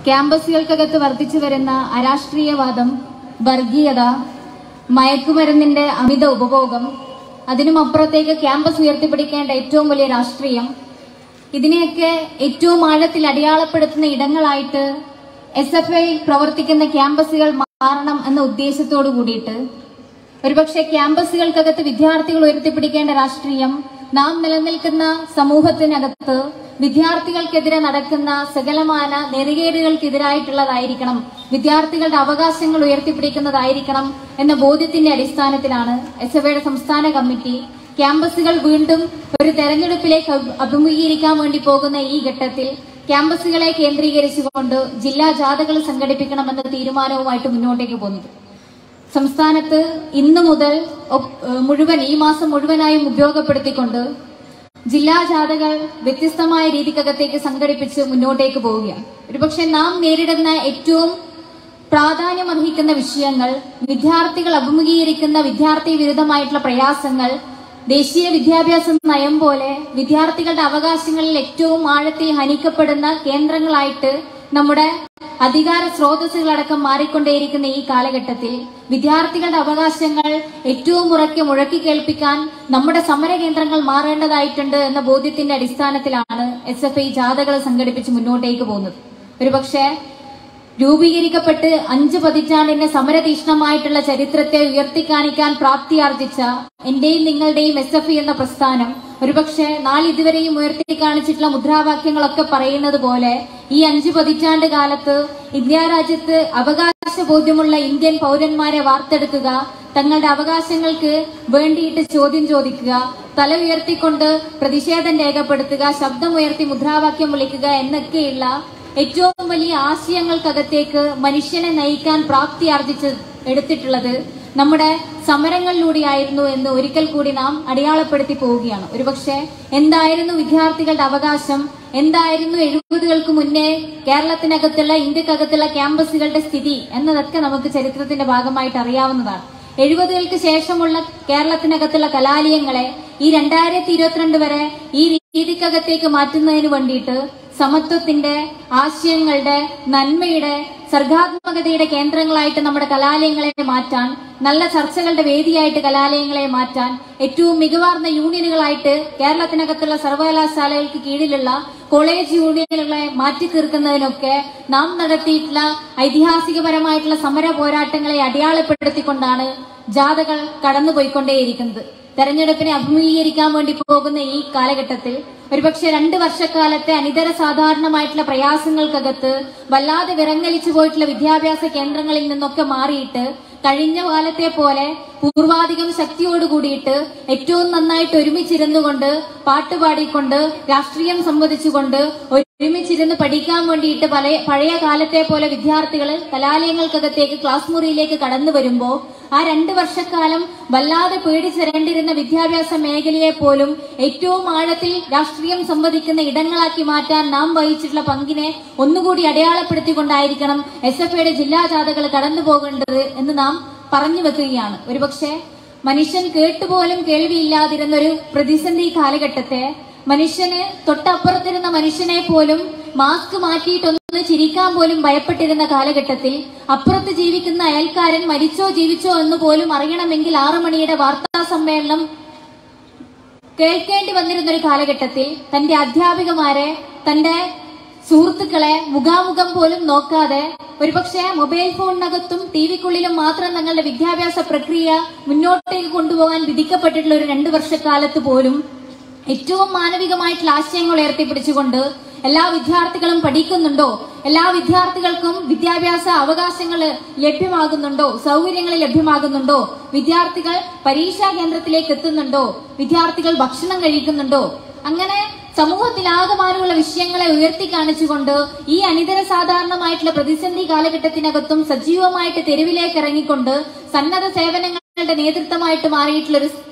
ക്യാമ്പസുകൾക്കകത്ത് വർദ്ധിച്ചു വരുന്ന അരാഷ്ട്രീയവാദം വർഗീയത മയക്കുമരുന്നിന്റെ അമിത ഉപഭോഗം അതിനും അപ്പുറത്തേക്ക് ക്യാമ്പസ് ഉയർത്തിപ്പിടിക്കേണ്ട ഏറ്റവും വലിയ രാഷ്ട്രീയം ഇതിനെയൊക്കെ ഏറ്റവും ആഴത്തിൽ അടയാളപ്പെടുത്തുന്ന ഇടങ്ങളായിട്ട് എസ് എഫ് ഐ പ്രവർത്തിക്കുന്ന ക്യാമ്പസുകൾ മാറണം എന്ന ഉദ്ദേശത്തോടു കൂടിയിട്ട് ഒരുപക്ഷെ ക്യാമ്പസുകൾക്കകത്ത് വിദ്യാർത്ഥികൾ ഉയർത്തിപ്പിടിക്കേണ്ട രാഷ്ട്രീയം നാം നിലനിൽക്കുന്ന സമൂഹത്തിനകത്ത് വിദ്യാർത്ഥികൾക്കെതിരെ നടക്കുന്ന സകലമാന നെറുകേടുകൾക്കെതിരായിട്ടുള്ളതായിരിക്കണം വിദ്യാർത്ഥികളുടെ അവകാശങ്ങൾ ഉയർത്തിപ്പിടിക്കുന്നതായിരിക്കണം എന്ന ബോധ്യത്തിന്റെ അടിസ്ഥാനത്തിലാണ് എസ് എഫ് ഐയുടെ സംസ്ഥാന കമ്മിറ്റി ക്യാമ്പസുകൾ വീണ്ടും ഒരു തെരഞ്ഞെടുപ്പിലേക്ക് അഭി- അഭിമുഖീകരിക്കാൻ വേണ്ടി പോകുന്ന ഈ ഘട്ടത്തിൽ ക്യാമ്പസുകളെ കേന്ദ്രീകരിച്ചുകൊണ്ട് ജില്ലാ ജാഥകൾ സംഘടിപ്പിക്കണമെന്ന തീരുമാനവുമായിട്ട് മുന്നോട്ടേക്ക് പോകുന്നത് സംസ്ഥാനത്ത് ഇന്നു മുതൽ ഒപ്- ഏഹ് മുഴുവൻ ഈ മാസം മുഴുവനായും ഉപയോഗപ്പെടുത്തിക്കൊണ്ട് ജില്ലാ ജാഥകൾ വ്യത്യസ്തമായ രീതിക്കകത്തേക്ക് സംഘടിപ്പിച്ച് മുന്നോട്ടേക്ക് പോവുകയാണ് ഒരുപക്ഷെ നാം നേരിടുന്ന ഏറ്റവും പ്രാധാന്യമർഹിക്കുന്ന വിഷയങ്ങൾ വിദ്യാർത്ഥികൾ അഭിമുഖീകരിക്കുന്ന വിദ്യാർത്ഥി വിരുദ്ധമായിട്ടുള്ള പ്രയാസങ്ങൾ ദേശീയ വിദ്യാഭ്യാസ നയം പോലെ വിദ്യാർത്ഥികളുടെ അവകാശങ്ങളിൽ ഏറ്റവും ആഴത്തിൽ ഹനിക്കപ്പെടുന്ന കേന്ദ്രങ്ങളായിട്ട് നമ്മുടെ അധികാര സ്രോതസ്സുകളടക്കം മാറിക്കൊണ്ടേയിരിക്കുന്ന ഈ കാലഘട്ടത്തിൽ വിദ്യാർത്ഥികളുടെ അവകാശങ്ങൾ ഏറ്റവും ഉറക്കെ മുഴക്കി കേൾപ്പിക്കാൻ നമ്മുടെ സമര കേന്ദ്രങ്ങൾ മാറേണ്ടതായിട്ടുണ്ട് എന്ന ബോധ്യത്തിന്റെ അടിസ്ഥാനത്തിലാണ് എസ് എഫ് ഐ ജാഥകൾ സംഘടിപ്പിച്ച് മുന്നോട്ടേക്ക് പോകുന്നത് ഒരുപക്ഷെ രൂപീകരിക്കപ്പെട്ട് അഞ്ച് പതിറ്റാണ്ടിന്റെ സമരതീഷ്ണമായിട്ടുള്ള ചരിത്രത്തെ ഉയർത്തിക്കാണിക്കാൻ പ്രാപ്തിയാർജിച്ച എന്റെയും നിങ്ങളുടെയും എസ് എഫ് എന്ന പ്രസ്ഥാനം ഒരുപക്ഷെ നാളിതുവരെയും ഉയർത്തി കാണിച്ചിട്ടുള്ള മുദ്രാവാക്യങ്ങളൊക്കെ പറയുന്നത് പോലെ ഈ അഞ്ച് പതിറ്റാണ്ട് കാലത്ത് ഇന്ത്യ രാജ്യത്ത് അവകാശ ബോധ്യമുള്ള ഇന്ത്യൻ പൗരന്മാരെ വാർത്തെടുക്കുക തങ്ങളുടെ അവകാശങ്ങൾക്ക് വേണ്ടിയിട്ട് ചോദ്യം ചോദിക്കുക തല ഉയർത്തിക്കൊണ്ട് പ്രതിഷേധം രേഖപ്പെടുത്തുക ശബ്ദമുയർത്തി മുദ്രാവാക്യം വിളിക്കുക എന്നൊക്കെയുള്ള ഏറ്റവും വലിയ ആശയങ്ങൾക്കകത്തേക്ക് മനുഷ്യനെ നയിക്കാൻ പ്രാപ്തി ആർജിച്ച് എടുത്തിട്ടുള്ളത് നമ്മുടെ സമരങ്ങളിലൂടെയായിരുന്നു എന്ന് ഒരിക്കൽ കൂടി നാം അടയാളപ്പെടുത്തി പോവുകയാണ് ഒരുപക്ഷെ എന്തായിരുന്നു വിദ്യാർത്ഥികളുടെ അവകാശം എന്തായിരുന്നു എഴുപതുകൾക്ക് മുന്നേ കേരളത്തിനകത്തുള്ള ഇന്ത്യക്കകത്തുള്ള ക്യാമ്പസുകളുടെ സ്ഥിതി എന്നതൊക്കെ നമുക്ക് ചരിത്രത്തിന്റെ ഭാഗമായിട്ട് അറിയാവുന്നതാണ് എഴുപതുകൾക്ക് ശേഷമുള്ള കേരളത്തിനകത്തുള്ള കലാലയങ്ങളെ ഈ രണ്ടായിരത്തി ഇരുപത്തിരണ്ട് വരെ ഈ രീതിക്കകത്തേക്ക് മാറ്റുന്നതിന് വേണ്ടിയിട്ട് സമത്വത്തിന്റെ ആശയങ്ങളുടെ നന്മയുടെ സർഗാത്മകതയുടെ കേന്ദ്രങ്ങളായിട്ട് നമ്മുടെ കലാലയങ്ങളെ മാറ്റാൻ നല്ല ചർച്ചകളുടെ വേദിയായിട്ട് കലാലയങ്ങളെ മാറ്റാൻ ഏറ്റവും മികവാർന്ന യൂണിയനുകളായിട്ട് കേരളത്തിനകത്തുള്ള സർവകലാശാലകൾക്ക് കീഴിലുള്ള കോളേജ് യൂണിയനുകളെ മാറ്റി തീർക്കുന്നതിനൊക്കെ നാം നടത്തിയിട്ടുള്ള ഐതിഹാസികപരമായിട്ടുള്ള സമര പോരാട്ടങ്ങളെ അടയാളപ്പെടുത്തിക്കൊണ്ടാണ് ജാഥകൾ കടന്നുപോയിക്കൊണ്ടേയിരിക്കുന്നത് തെരഞ്ഞെടുപ്പിനെ അഭിമുഖീകരിക്കാൻ വേണ്ടി പോകുന്ന ഈ കാലഘട്ടത്തിൽ ഒരുപക്ഷെ രണ്ട് വർഷക്കാലത്തെ അനിതര സാധാരണമായിട്ടുള്ള പ്രയാസങ്ങൾക്കകത്ത് വല്ലാതെ വിറങ്ങലിച്ചു പോയിട്ടുള്ള വിദ്യാഭ്യാസ കേന്ദ്രങ്ങളിൽ നിന്നൊക്കെ മാറിയിട്ട് കഴിഞ്ഞ കാലത്തെ പോലെ പൂർവാധികം ശക്തിയോട് കൂടിയിട്ട് ഏറ്റവും നന്നായിട്ട് ഒരുമിച്ചിരുന്നുകൊണ്ട് പാട്ടുപാടിക്കൊണ്ട് രാഷ്ട്രീയം സംവദിച്ചുകൊണ്ട് ഒരുമിച്ചിരുന്ന് പഠിക്കാൻ വേണ്ടിയിട്ട് പല പഴയ കാലത്തെ പോലെ വിദ്യാർത്ഥികൾ കലാലയങ്ങൾക്കകത്തേക്ക് ക്ലാസ് മുറിയിലേക്ക് കടന്നു വരുമ്പോൾ ആ രണ്ട് വർഷക്കാലം വല്ലാതെ പേടിച്ചിരണ്ടിരുന്ന വിദ്യാഭ്യാസ മേഖലയെ പോലും ഏറ്റവും ആഴത്തിൽ രാഷ്ട്രീയം സംവദിക്കുന്ന ഇടങ്ങളാക്കി മാറ്റാൻ നാം വഹിച്ചിട്ടുള്ള പങ്കിനെ ഒന്നുകൂടി അടയാളപ്പെടുത്തിക്കൊണ്ടായിരിക്കണം എസ് എഫ് ഐയുടെ ജില്ലാ ജാഥകൾ കടന്നു പോകേണ്ടത് എന്ന് നാം പറഞ്ഞു വെക്കുകയാണ് ഒരുപക്ഷെ മനുഷ്യൻ കേട്ടുപോലും കേൾവിയില്ലാതിരുന്ന ഒരു പ്രതിസന്ധി കാലഘട്ടത്തെ മനുഷ്യന് തൊട്ടപ്പുറത്തിരുന്ന മനുഷ്യനെ പോലും മാസ്ക് മാറ്റിയിട്ടൊന്ന് ചിരിക്കാൻ പോലും ഭയപ്പെട്ടിരുന്ന കാലഘട്ടത്തിൽ അപ്പുറത്ത് ജീവിക്കുന്ന അയൽക്കാരൻ മരിച്ചോ ജീവിച്ചോ എന്ന് പോലും അറിയണമെങ്കിൽ ആറു മണിയുടെ വാർത്താ സമ്മേളനം കേൾക്കേണ്ടി വന്നിരുന്ന ഒരു കാലഘട്ടത്തിൽ തന്റെ അധ്യാപികമാരെ തന്റെ സുഹൃത്തുക്കളെ മുഖാമുഖം പോലും നോക്കാതെ ഒരുപക്ഷെ മൊബൈൽ ഫോണിനകത്തും ടി വിക്കുള്ളിലും മാത്രം തങ്ങളുടെ വിദ്യാഭ്യാസ പ്രക്രിയ മുന്നോട്ടേക്ക് കൊണ്ടുപോകാൻ വിധിക്കപ്പെട്ടിട്ടുള്ള ഒരു രണ്ടു വർഷക്കാലത്ത് പോലും ഏറ്റവും മാനവികമായിട്ടുള്ള ആശയങ്ങൾ ഉയർത്തിപ്പിടിച്ചുകൊണ്ട് എല്ലാ വിദ്യാർത്ഥികളും പഠിക്കുന്നുണ്ടോ എല്ലാ വിദ്യാർത്ഥികൾക്കും വിദ്യാഭ്യാസ അവകാശങ്ങൾ ലഭ്യമാകുന്നുണ്ടോ സൗകര്യങ്ങൾ ലഭ്യമാകുന്നുണ്ടോ വിദ്യാർത്ഥികൾ പരീക്ഷാ കേന്ദ്രത്തിലേക്ക് എത്തുന്നുണ്ടോ വിദ്യാർത്ഥികൾ ഭക്ഷണം കഴിക്കുന്നുണ്ടോ അങ്ങനെ സമൂഹത്തിലാകമാനമുള്ള വിഷയങ്ങളെ ഉയർത്തി കാണിച്ചുകൊണ്ട് ഈ അനിതര സാധാരണമായിട്ടുള്ള പ്രതിസന്ധി കാലഘട്ടത്തിനകത്തും സജീവമായിട്ട് തെരുവിലേക്ക് ഇറങ്ങിക്കൊണ്ട് സന്നദ്ധ സേവനങ്ങളുടെ നേതൃത്വമായിട്ട് മാറിയിട്ടുള്ള ഒരു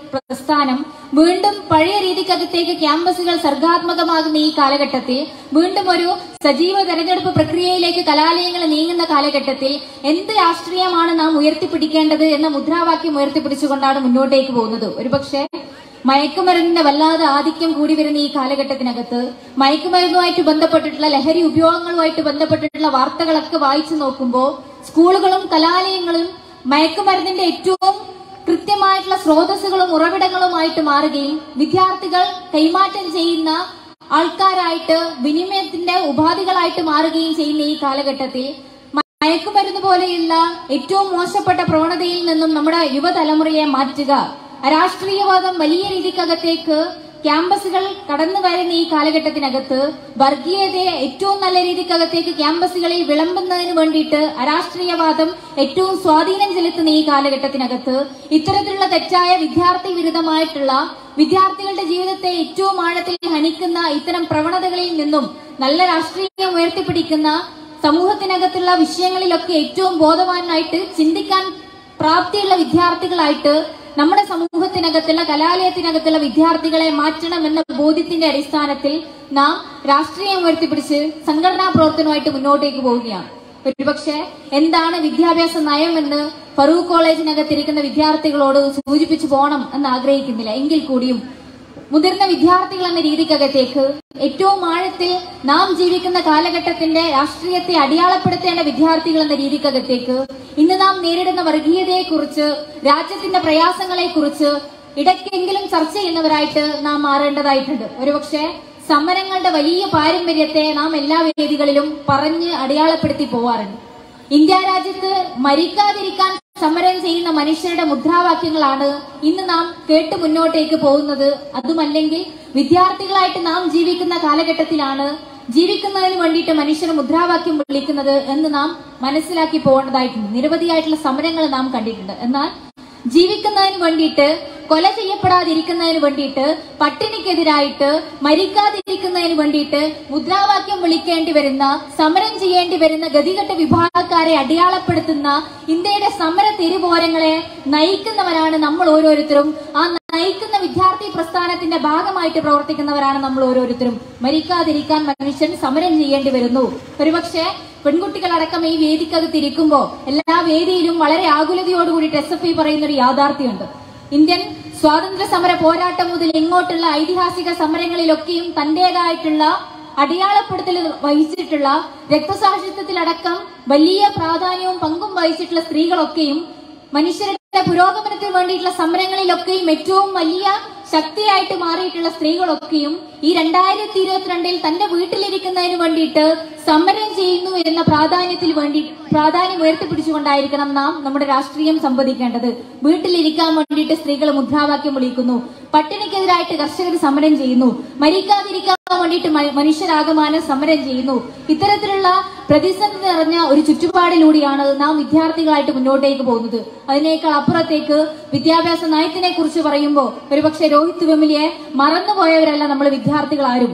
പ്രസ്ഥാനം വീണ്ടും പഴയ രീതിക്കകത്തേക്ക് ക്യാമ്പസുകൾ സർഗാത്മകമാകുന്ന ഈ കാലഘട്ടത്തിൽ വീണ്ടും ഒരു സജീവ തെരഞ്ഞെടുപ്പ് പ്രക്രിയയിലേക്ക് കലാലയങ്ങൾ നീങ്ങുന്ന കാലഘട്ടത്തിൽ എന്ത് രാഷ്ട്രീയമാണ് നാം ഉയർത്തിപ്പിടിക്കേണ്ടത് എന്ന മുദ്രാവാക്യം ഉയർത്തിപ്പിടിച്ചുകൊണ്ടാണ് മുന്നോട്ടേക്ക് പോകുന്നത് ഒരുപക്ഷെ മയക്കുമരുന്നിന്റെ വല്ലാതെ ആധിക്യം കൂടി വരുന്ന ഈ കാലഘട്ടത്തിനകത്ത് മയക്കുമരുന്നുമായിട്ട് ബന്ധപ്പെട്ടിട്ടുള്ള ലഹരി ഉപയോഗങ്ങളുമായിട്ട് ബന്ധപ്പെട്ടിട്ടുള്ള വാർത്തകളൊക്കെ വായിച്ചു നോക്കുമ്പോൾ സ്കൂളുകളും കലാലയങ്ങളും മയക്കുമരുന്നിന്റെ ഏറ്റവും കൃത്യമായിട്ടുള്ള സ്രോതസ്സുകളും ഉറവിടങ്ങളുമായിട്ട് മാറുകയും വിദ്യാർത്ഥികൾ കൈമാറ്റം ചെയ്യുന്ന ആൾക്കാരായിട്ട് വിനിമയത്തിന്റെ ഉപാധികളായിട്ട് മാറുകയും ചെയ്യുന്ന ഈ കാലഘട്ടത്തിൽ മയക്കുമരുന്ന് പോലെയുള്ള ഏറ്റവും മോശപ്പെട്ട പ്രവണതയിൽ നിന്നും നമ്മുടെ യുവതലമുറയെ മാറ്റുക രാഷ്ട്രീയവാദം വലിയ രീതിക്കകത്തേക്ക് ക്യാമ്പസുകൾ കടന്നു വരുന്ന ഈ കാലഘട്ടത്തിനകത്ത് വർഗീയതയെ ഏറ്റവും നല്ല രീതിക്കകത്തേക്ക് ക്യാമ്പസുകളിൽ വിളമ്പുന്നതിന് വേണ്ടിയിട്ട് അരാഷ്ട്രീയവാദം ഏറ്റവും സ്വാധീനം ചെലുത്തുന്ന ഈ കാലഘട്ടത്തിനകത്ത് ഇത്തരത്തിലുള്ള തെറ്റായ വിദ്യാർത്ഥി വിരുദ്ധമായിട്ടുള്ള വിദ്യാർത്ഥികളുടെ ജീവിതത്തെ ഏറ്റവും ആഴത്തിൽ ഹനിക്കുന്ന ഇത്തരം പ്രവണതകളിൽ നിന്നും നല്ല രാഷ്ട്രീയം ഉയർത്തിപ്പിടിക്കുന്ന സമൂഹത്തിനകത്തുള്ള വിഷയങ്ങളിലൊക്കെ ഏറ്റവും ബോധവാനായിട്ട് ചിന്തിക്കാൻ പ്രാപ്തിയുള്ള വിദ്യാർത്ഥികളായിട്ട് നമ്മുടെ സമൂഹത്തിനകത്തുള്ള കലാലയത്തിനകത്തുള്ള വിദ്യാർത്ഥികളെ മാറ്റണം എന്ന ബോധ്യത്തിന്റെ അടിസ്ഥാനത്തിൽ നാം രാഷ്ട്രീയം ഉയർത്തിപ്പിടിച്ച് സംഘടനാ പ്രവർത്തനവുമായിട്ട് മുന്നോട്ടേക്ക് പോവുകയാണ് ഒരുപക്ഷെ എന്താണ് വിദ്യാഭ്യാസ നയം എന്ന് ഫറൂഖ് കോളേജിനകത്തിരിക്കുന്ന വിദ്യാർത്ഥികളോട് സൂചിപ്പിച്ചു പോകണം എന്ന് ആഗ്രഹിക്കുന്നില്ല എങ്കിൽ കൂടിയും മുതിർന്ന വിദ്യാർത്ഥികൾ എന്ന രീതിക്കകത്തേക്ക് ഏറ്റവും ആഴത്തിൽ നാം ജീവിക്കുന്ന കാലഘട്ടത്തിന്റെ രാഷ്ട്രീയത്തെ അടിയാളപ്പെടുത്തേണ്ട വിദ്യാർത്ഥികൾ എന്ന രീതിക്കകത്തേക്ക് ഇന്ന് നാം നേരിടുന്ന വർഗീയതയെക്കുറിച്ച് രാജ്യത്തിന്റെ പ്രയാസങ്ങളെക്കുറിച്ച് ഇടയ്ക്കെങ്കിലും ചർച്ച ചെയ്യുന്നവരായിട്ട് നാം മാറേണ്ടതായിട്ടുണ്ട് ഒരുപക്ഷെ സമരങ്ങളുടെ വലിയ പാരമ്പര്യത്തെ നാം എല്ലാ വേദികളിലും പറഞ്ഞ് അടയാളപ്പെടുത്തി പോവാറുണ്ട് ഇന്ത്യ രാജ്യത്ത് മരിക്കാതിരിക്കാൻ സമരം ചെയ്യുന്ന മനുഷ്യരുടെ മുദ്രാവാക്യങ്ങളാണ് ഇന്ന് നാം കേട്ട് മുന്നോട്ടേക്ക് പോകുന്നത് അതുമല്ലെങ്കിൽ വിദ്യാർത്ഥികളായിട്ട് നാം ജീവിക്കുന്ന കാലഘട്ടത്തിലാണ് ജീവിക്കുന്നതിന് വേണ്ടിയിട്ട് മനുഷ്യർ മുദ്രാവാക്യം വിളിക്കുന്നത് എന്ന് നാം മനസ്സിലാക്കി പോകേണ്ടതായിട്ടുണ്ട് നിരവധിയായിട്ടുള്ള സമരങ്ങൾ നാം കണ്ടിട്ടുണ്ട് എന്നാൽ ജീവിക്കുന്നതിന് വേണ്ടിയിട്ട് കൊല ചെയ്യപ്പെടാതിരിക്കുന്നതിന് വേണ്ടിയിട്ട് പട്ടിണിക്കെതിരായിട്ട് മരിക്കാതിരിക്കുന്നതിന് വേണ്ടിയിട്ട് മുദ്രാവാക്യം വിളിക്കേണ്ടി വരുന്ന സമരം ചെയ്യേണ്ടി വരുന്ന ഗതികെട്ട വിഭാഗക്കാരെ അടയാളപ്പെടുത്തുന്ന ഇന്ത്യയുടെ സമര തിരുപോരങ്ങളെ നയിക്കുന്നവരാണ് നമ്മൾ ഓരോരുത്തരും ആ നയിക്കുന്ന വിദ്യാർത്ഥി പ്രസ്ഥാനത്തിന്റെ ഭാഗമായിട്ട് പ്രവർത്തിക്കുന്നവരാണ് നമ്മൾ ഓരോരുത്തരും മരിക്കാതിരിക്കാൻ മനുഷ്യൻ സമരം ചെയ്യേണ്ടി വരുന്നു ഒരുപക്ഷെ പെൺകുട്ടികളടക്കം ഈ വേദിക്കകത്തിരിക്കുമ്പോൾ എല്ലാ വേദിയിലും വളരെ ആകുലതയോടുകൂടി എസ് എഫ് ഐ പറയുന്ന ഒരു യാഥാർത്ഥ്യമുണ്ട് ഇന്ത്യൻ സ്വാതന്ത്ര്യ സമര പോരാട്ടം മുതൽ ഇങ്ങോട്ടുള്ള ഐതിഹാസിക സമരങ്ങളിലൊക്കെയും തന്റേതായിട്ടുള്ള അടയാളപ്പെടുത്തൽ വഹിച്ചിട്ടുള്ള രക്തസാക്ഷിത്വത്തിലടക്കം വലിയ പ്രാധാന്യവും പങ്കും വഹിച്ചിട്ടുള്ള സ്ത്രീകളൊക്കെയും മനുഷ്യരുടെ പുരോഗമനത്തിന് വേണ്ടിയിട്ടുള്ള സമരങ്ങളിലൊക്കെയും ഏറ്റവും വലിയ ശക്തിയായിട്ട് മാറിയിട്ടുള്ള സ്ത്രീകളൊക്കെയും ഈ രണ്ടായിരത്തി ഇരുപത്തിരണ്ടിൽ തന്റെ വീട്ടിലിരിക്കുന്നതിന് വേണ്ടിയിട്ട് സമരം ചെയ്യുന്നു എന്ന പ്രാധാന്യത്തിൽ വേണ്ടി പ്രാധാന്യം ഉയർത്തിപ്പിടിച്ചുകൊണ്ടായിരിക്കണം നാം നമ്മുടെ രാഷ്ട്രീയം സംവദിക്കേണ്ടത് വീട്ടിലിരിക്കാൻ വേണ്ടിയിട്ട് സ്ത്രീകൾ മുദ്രാവാക്യം വിളിക്കുന്നു പട്ടിണിക്കെതിരായിട്ട് കർഷകർ സമരം ചെയ്യുന്നു മരിക്കാതിരിക്കാൻ വേണ്ടിയിട്ട് മ- മനുഷ്യരാകമാനം സമരം ചെയ്യുന്നു ഇത്തരത്തിലുള്ള പ്രതിസന്ധി നിറഞ്ഞ ഒരു ചുറ്റുപാടിലൂടെയാണ് നാം വിദ്യാർത്ഥികളായിട്ട് മുന്നോട്ടേക്ക് പോകുന്നത് അതിനേക്കാൾ അപ്പുറത്തേക്ക് വിദ്യാഭ്യാസ നയത്തിനെ കുറിച്ച് പറയുമ്പോൾ ഒരുപക്ഷെ രോഹിത് വെമിലിയെ മറന്നുപോയവരല്ല നമ്മൾ വിദ്യാർത്ഥികൾ ആരും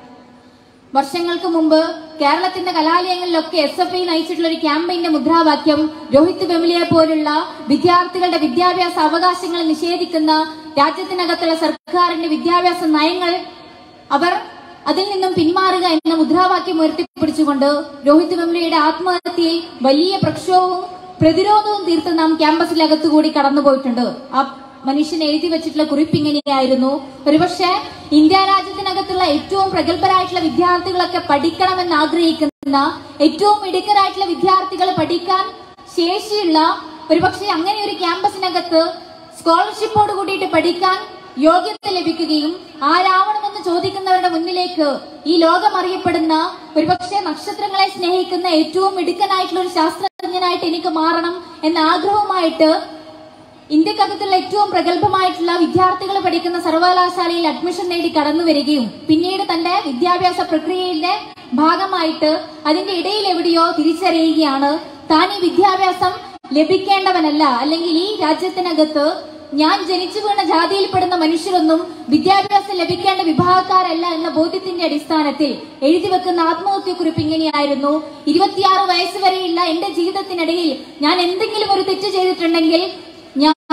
വർഷങ്ങൾക്ക് മുമ്പ് കേരളത്തിന്റെ കലാലയങ്ങളിലൊക്കെ എസ് എഫ് ഐ നയിച്ചിട്ടുള്ള ഒരു ക്യാമ്പയിന്റെ മുദ്രാവാക്യം രോഹിത് വെമിലിയെ പോലുള്ള വിദ്യാർത്ഥികളുടെ വിദ്യാഭ്യാസ അവകാശങ്ങൾ നിഷേധിക്കുന്ന രാജ്യത്തിനകത്തുള്ള സർക്കാരിന്റെ വിദ്യാഭ്യാസ നയങ്ങൾ അവർ അതിൽ നിന്നും പിന്മാറുക എന്ന മുദ്രാവാക്യം ഉയർത്തിപ്പിടിച്ചുകൊണ്ട് രോഹിത് വെമുലയുടെ ആത്മഹത്യയിൽ വലിയ പ്രക്ഷോഭവും പ്രതിരോധവും തീർത്ത് നാം ക്യാമ്പസിലകത്തുകൂടി കടന്നുപോയിട്ടുണ്ട് ആ മനുഷ്യൻ എഴുതി വെച്ചിട്ടുള്ള കുറിപ്പ് ഇങ്ങനെയായിരുന്നു ഒരുപക്ഷെ ഇന്ത്യ രാജ്യത്തിനകത്തുള്ള ഏറ്റവും പ്രഗത്ഭരായിട്ടുള്ള വിദ്യാർത്ഥികളൊക്കെ പഠിക്കണമെന്ന് ആഗ്രഹിക്കുന്ന ഏറ്റവും മിടുക്കരായിട്ടുള്ള വിദ്യാർത്ഥികൾ പഠിക്കാൻ ശേഷിയുള്ള ഒരുപക്ഷെ അങ്ങനെ ഒരു ക്യാമ്പസിനകത്ത് സ്കോളർഷിപ്പോട് കൂടിയിട്ട് പഠിക്കാൻ യോഗ്യത ലഭിക്കുകയും ആരാവണമെന്ന് ചോദിക്കുന്നവരുടെ മുന്നിലേക്ക് ഈ ലോകം അറിയപ്പെടുന്ന ഒരുപക്ഷെ നക്ഷത്രങ്ങളെ സ്നേഹിക്കുന്ന ഏറ്റവും മിടുക്കനായിട്ടുള്ള ഒരു ശാസ്ത്രജ്ഞനായിട്ട് എനിക്ക് മാറണം എന്ന ആഗ്രഹവുമായിട്ട് ഇന്ത്യക്കകത്തുള്ള ഏറ്റവും പ്രഗത്ഭമായിട്ടുള്ള വിദ്യാർത്ഥികൾ പഠിക്കുന്ന സർവകലാശാലയിൽ അഡ്മിഷൻ നേടി കടന്നു വരികയും പിന്നീട് തന്റെ വിദ്യാഭ്യാസ പ്രക്രിയയുടെ ഭാഗമായിട്ട് അതിന്റെ ഇടയിൽ എവിടെയോ തിരിച്ചറിയുകയാണ് താൻ ഈ വിദ്യാഭ്യാസം ലഭിക്കേണ്ടവനല്ല അല്ലെങ്കിൽ ഈ രാജ്യത്തിനകത്ത് ഞാൻ ജനിച്ചു വീണ ജാതിയിൽപ്പെടുന്ന മനുഷ്യരൊന്നും വിദ്യാഭ്യാസം ലഭിക്കേണ്ട വിഭാഗക്കാരല്ല എന്ന ബോധ്യത്തിന്റെ അടിസ്ഥാനത്തിൽ എഴുതി വെക്കുന്ന ആത്മഹത്യക്കുറിപ്പ് ഇങ്ങനെയായിരുന്നു ഇരുപത്തിയാറ് വയസ്സ് വരെയുള്ള എന്റെ ജീവിതത്തിനിടയിൽ ഞാൻ എന്തെങ്കിലും ഒരു തെറ്റ് ചെയ്തിട്ടുണ്ടെങ്കിൽ ഞാൻ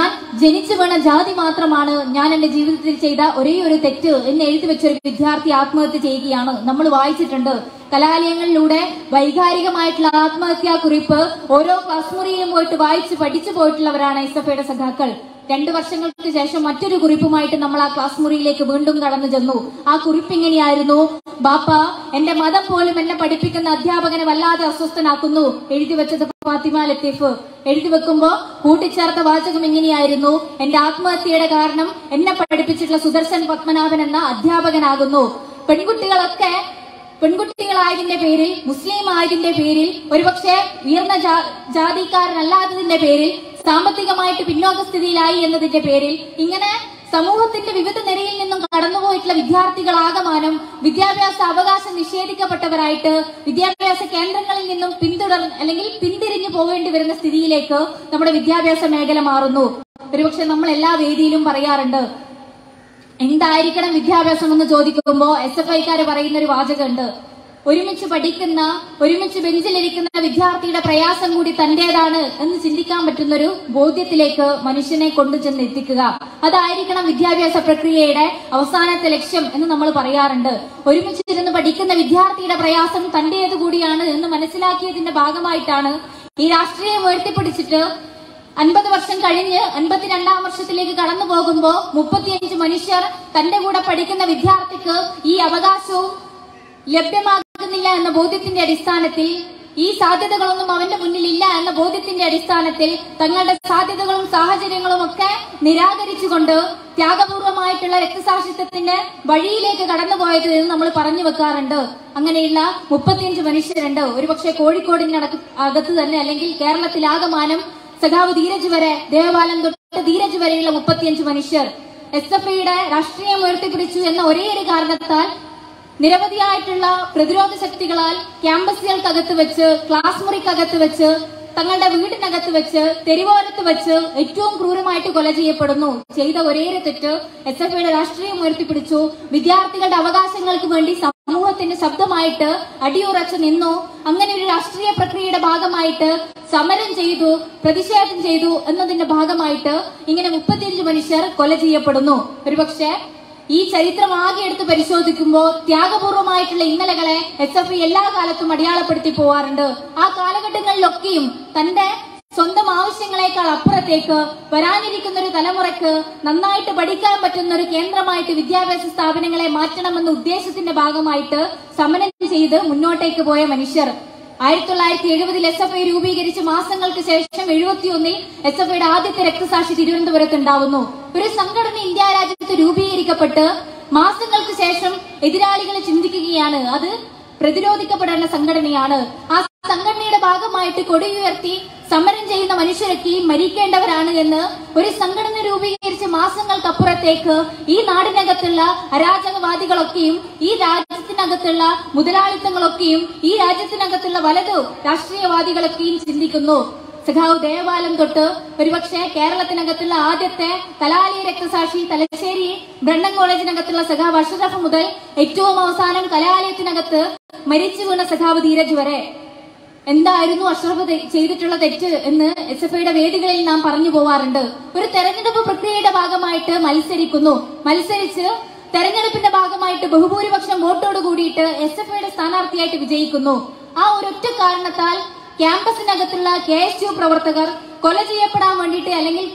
ജനിച്ചു വീണ ജാതി മാത്രമാണ് ഞാൻ എന്റെ ജീവിതത്തിൽ ചെയ്ത ഒരേ ഒരു തെറ്റ് എന്ന് എഴുതി വെച്ച ഒരു വിദ്യാർത്ഥി ആത്മഹത്യ ചെയ്യുകയാണ് നമ്മൾ വായിച്ചിട്ടുണ്ട് കലാലയങ്ങളിലൂടെ വൈകാരികമായിട്ടുള്ള ആത്മഹത്യാ കുറിപ്പ് ഓരോ ക്ലാസ് മുറിയിലും പോയിട്ട് വായിച്ച് പഠിച്ചു പോയിട്ടുള്ളവരാണ് എസ് എഫ് ഐയുടെ സഖാക്കൾ രണ്ടു വർഷങ്ങൾക്ക് ശേഷം മറ്റൊരു കുറിപ്പുമായിട്ട് നമ്മൾ ആ ക്ലാസ് മുറിയിലേക്ക് വീണ്ടും കടന്നു ചെന്നു ആ കുറിപ്പ് ഇങ്ങനെയായിരുന്നു ബാപ്പ എന്റെ മതം പോലും എന്നെ പഠിപ്പിക്കുന്ന അധ്യാപകനെ വല്ലാതെ അസ്വസ്ഥനാക്കുന്നു എഴുതി വെച്ചത് ഫാത്തിമ ലത്തീഫ് എഴുതി വെക്കുമ്പോ കൂട്ടിച്ചേർത്ത വാചകം ഇങ്ങനെയായിരുന്നു എന്റെ ആത്മഹത്യയുടെ കാരണം എന്നെ പഠിപ്പിച്ചിട്ടുള്ള സുദർശൻ പത്മനാഭൻ എന്ന അധ്യാപകനാകുന്നു പെൺകുട്ടികളൊക്കെ പെൺകുട്ടികളായതിന്റെ പേരിൽ മുസ്ലിം ആയതിന്റെ പേരിൽ ഒരുപക്ഷെ ഉയർന്ന ജാ- ജാതിക്കാരനല്ലാത്തതിന്റെ പേരിൽ സാമ്പത്തികമായിട്ട് പിന്നോക്ക സ്ഥിതിയിലായി എന്നതിന്റെ പേരിൽ ഇങ്ങനെ സമൂഹത്തിന്റെ വിവിധ നിരയിൽ നിന്നും കടന്നുപോയിട്ടുള്ള വിദ്യാർത്ഥികളാകമാനം വിദ്യാഭ്യാസ അവകാശം നിഷേധിക്കപ്പെട്ടവരായിട്ട് വിദ്യാഭ്യാസ കേന്ദ്രങ്ങളിൽ നിന്നും പിന്തുടർ അല്ലെങ്കിൽ പിന്തിരിഞ്ഞു പോകേണ്ടി വരുന്ന സ്ഥിതിയിലേക്ക് നമ്മുടെ വിദ്യാഭ്യാസ മേഖല മാറുന്നു ഒരുപക്ഷെ നമ്മൾ എല്ലാ വേദിയിലും പറയാറുണ്ട് എന്തായിരിക്കണം വിദ്യാഭ്യാസം എന്ന് ചോദിക്കുമ്പോ എസ് എഫ് ഐക്കാര് പറയുന്ന ഒരു വാചകമുണ്ട് ഒരുമിച്ച് പഠിക്കുന്ന ഒരുമിച്ച് ബെഞ്ചിലിരിക്കുന്ന വിദ്യാർത്ഥിയുടെ പ്രയാസം കൂടി തന്റേതാണ് എന്ന് ചിന്തിക്കാൻ പറ്റുന്ന ഒരു ബോധ്യത്തിലേക്ക് മനുഷ്യനെ കൊണ്ടുചെന്ന് എത്തിക്കുക അതായിരിക്കണം വിദ്യാഭ്യാസ പ്രക്രിയയുടെ അവസാനത്തെ ലക്ഷ്യം എന്ന് നമ്മൾ പറയാറുണ്ട് ഒരുമിച്ചിരുന്ന് പഠിക്കുന്ന വിദ്യാർത്ഥിയുടെ പ്രയാസം തന്റേത് കൂടിയാണ് എന്ന് മനസ്സിലാക്കിയതിന്റെ ഭാഗമായിട്ടാണ് ഈ രാഷ്ട്രീയം ഉയർത്തിപ്പിടിച്ചിട്ട് അൻപത് വർഷം കഴിഞ്ഞ് അൻപത്തിരണ്ടാം വർഷത്തിലേക്ക് കടന്നു പോകുമ്പോ മുപ്പത്തിയഞ്ച് മനുഷ്യർ തന്റെ കൂടെ പഠിക്കുന്ന വിദ്യാർത്ഥിക്ക് ഈ അവകാശവും ലഭ്യമാകുന്നില്ല എന്ന ബോധ്യത്തിന്റെ അടിസ്ഥാനത്തിൽ ഈ സാധ്യതകളൊന്നും അവന്റെ മുന്നിൽ ഇല്ല എന്ന ബോധ്യത്തിന്റെ അടിസ്ഥാനത്തിൽ തങ്ങളുടെ സാധ്യതകളും സാഹചര്യങ്ങളും ഒക്കെ നിരാകരിച്ചുകൊണ്ട് ത്യാഗപൂർവമായിട്ടുള്ള രക്തസാക്ഷിത്വത്തിന്റെ വഴിയിലേക്ക് കടന്നുപോയത് എന്ന് നമ്മൾ പറഞ്ഞു വെക്കാറുണ്ട് അങ്ങനെയുള്ള മുപ്പത്തിയഞ്ച് മനുഷ്യരുണ്ട് ഒരുപക്ഷെ കോഴിക്കോടിന്റെ അടക്ക- അകത്ത് തന്നെ അല്ലെങ്കിൽ കേരളത്തിലാകമാനം സഖാവ് ധീരജ് വരെ ദേവപാലം തൊട്ട് ധീരജ് വരെയുള്ള മുപ്പത്തിയഞ്ച് മനുഷ്യർ എസ് എഫ് ഐയുടെ രാഷ്ട്രീയം ഉയർത്തിപ്പിടിച്ചു എന്ന ഒരേ ഒരു കാരണത്താൽ നിരവധിയായിട്ടുള്ള പ്രതിരോധ ശക്തികളാൽ ക്യാമ്പസുകൾക്കകത്ത് വെച്ച് ക്ലാസ് മുറിക്കകത്ത് വെച്ച് തങ്ങളുടെ വീടിനകത്ത് വെച്ച് തെരുവോരത്ത് വെച്ച് ഏറ്റവും ക്രൂരമായിട്ട് കൊല ചെയ്യപ്പെടുന്നു ചെയ്ത ഒരേ ഒരു തെറ്റ് എസ് എഫ് ഐയുടെ രാഷ്ട്രീയം ഉയർത്തിപ്പിടിച്ചു വിദ്യാർത്ഥികളുടെ അവകാശങ്ങൾക്ക് വേണ്ടി സമൂഹത്തിന്റെ ശബ്ദമായിട്ട് അടിയുറച്ചു നിന്നു അങ്ങനെ ഒരു രാഷ്ട്രീയ പ്രക്രിയയുടെ ഭാഗമായിട്ട് സമരം ചെയ്തു പ്രതിഷേധം ചെയ്തു എന്നതിന്റെ ഭാഗമായിട്ട് ഇങ്ങനെ മുപ്പത്തിയഞ്ച് മനുഷ്യർ കൊല ചെയ്യപ്പെടുന്നു ഒരുപക്ഷെ ഈ ചരിത്രം ആകെ എടുത്ത് പരിശോധിക്കുമ്പോൾ ത്യാഗപൂർവമായിട്ടുള്ള ഇന്നലകളെ എസ് എഫ് ഐ എല്ലാ കാലത്തും അടയാളപ്പെടുത്തി പോവാറുണ്ട് ആ കാലഘട്ടങ്ങളിലൊക്കെയും തന്റെ സ്വന്തം ആവശ്യങ്ങളെക്കാൾ അപ്പുറത്തേക്ക് വരാനിരിക്കുന്ന ഒരു തലമുറയ്ക്ക് നന്നായിട്ട് പഠിക്കാൻ പറ്റുന്ന ഒരു കേന്ദ്രമായിട്ട് വിദ്യാഭ്യാസ സ്ഥാപനങ്ങളെ മാറ്റണമെന്ന ഉദ്ദേശത്തിന്റെ ഭാഗമായിട്ട് സമരം ചെയ്ത് മുന്നോട്ടേക്ക് പോയ മനുഷ്യർ ആയിരത്തി തൊള്ളായിരത്തി എഴുപതിൽ എസ് എഫ് ഐ രൂപീകരിച്ച് മാസങ്ങൾക്ക് ശേഷം എഴുപത്തിയൊന്നിൽ എസ് എഫ് ഐയുടെ ആദ്യത്തെ രക്തസാക്ഷി തിരുവനന്തപുരത്ത് ഉണ്ടാവുന്നു ഒരു സംഘടന ഇന്ത്യ രാജ്യത്ത് രൂപീകരിക്കപ്പെട്ട് മാസങ്ങൾക്ക് ശേഷം എതിരാളികൾ ചിന്തിക്കുകയാണ് അത് പ്രതിരോധിക്കപ്പെടേണ്ട സംഘടനയാണ് ആ സംഘടനയുടെ ഭാഗമായിട്ട് കൊടിയുയർത്തി സമരം ചെയ്യുന്ന മനുഷ്യരൊക്കെ മരിക്കേണ്ടവരാണ് എന്ന് ഒരു സംഘടന രൂപീകരിച്ച് മാസങ്ങൾക്കപ്പുറത്തേക്ക് ഈ നാടിനകത്തുള്ള അരാജകവാദികളൊക്കെയും ഈ രാജ്യത്തിനകത്തുള്ള മുതലാളിത്തങ്ങളൊക്കെയും ഈ രാജ്യത്തിനകത്തുള്ള വലതു രാഷ്ട്രീയവാദികളൊക്കെയും ചിന്തിക്കുന്നു സഖാവ് ദേവാലയം തൊട്ട് ഒരുപക്ഷെ കേരളത്തിനകത്തുള്ള ആദ്യത്തെ കലാലയ രക്തസാക്ഷി തലശ്ശേരി ബ്രണ്ണൻ കോളേജിനകത്തുള്ള സഖാവ് അഷറഫ് മുതൽ ഏറ്റവും അവസാനം കലാലയത്തിനകത്ത് മരിച്ചു വീണ സഖാവ് ധീരജ് വരെ എന്തായിരുന്നു അഷ്റഫ് തെ- ചെയ്തിട്ടുള്ള തെറ്റ് എന്ന് എസ് എഫ് ഐയുടെ വേദികളിൽ നാം പറഞ്ഞു പോവാറുണ്ട് ഒരു തെരഞ്ഞെടുപ്പ് പ്രക്രിയയുടെ ഭാഗമായിട്ട് മത്സരിക്കുന്നു മത്സരിച്ച് തെരഞ്ഞെടുപ്പിന്റെ ഭാഗമായിട്ട് ബഹുഭൂരിപക്ഷം വോട്ടോട് കൂടിയിട്ട് എസ് എഫ് ഐയുടെ സ്ഥാനാർത്ഥിയായിട്ട് വിജയിക്കുന്നു ആ ഒരൊറ്റ കാരണത്താൽ ക്യാമ്പസിനകത്തുള്ള കെ എസ് യു പ്രവർത്തകർ കൊല ചെയ്യപ്പെടാൻ വേണ്ടിയിട്ട് അല്ലെങ്കിൽ